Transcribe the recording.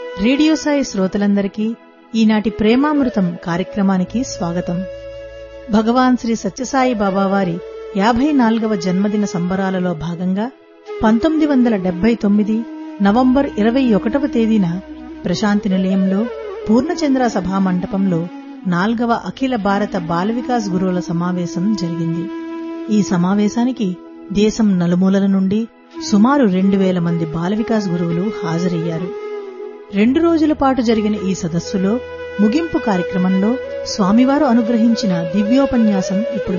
radio Sai శ్రోతలందరికీ ఈనాటి ప్రేమామృతం కార్యక్రమానికి స్వాగతం భగవాన్ శ్రీ సత్యసాయి బాబా వారి యాభై నాలుగవ జన్మదిన సంబరాలలో భాగంగా పంతొమ్మిది వందల డెబ్బై తొమ్మిది నవంబర్ ఇరవై ఒకటవ తేదీన ప్రశాంతి నిలయంలో పూర్ణచంద్ర సభా మండపంలో నాల్గవ అఖిల భారత బాల వికాస్ గురువుల సమావేశం జరిగింది ఈ సమావేశానికి దేశం నలుమూలల నుండి సుమారు రెండు వేల మంది బాల వికాస్ గురువులు హాజరయ్యారు రెండు రోజుల పాటు జరిగిన ఈ సదస్సులో ముగింపు కార్యక్రమంలో స్వామివారు అనుగ్రహించిన దివ్యోపన్యాసం ఇప్పుడు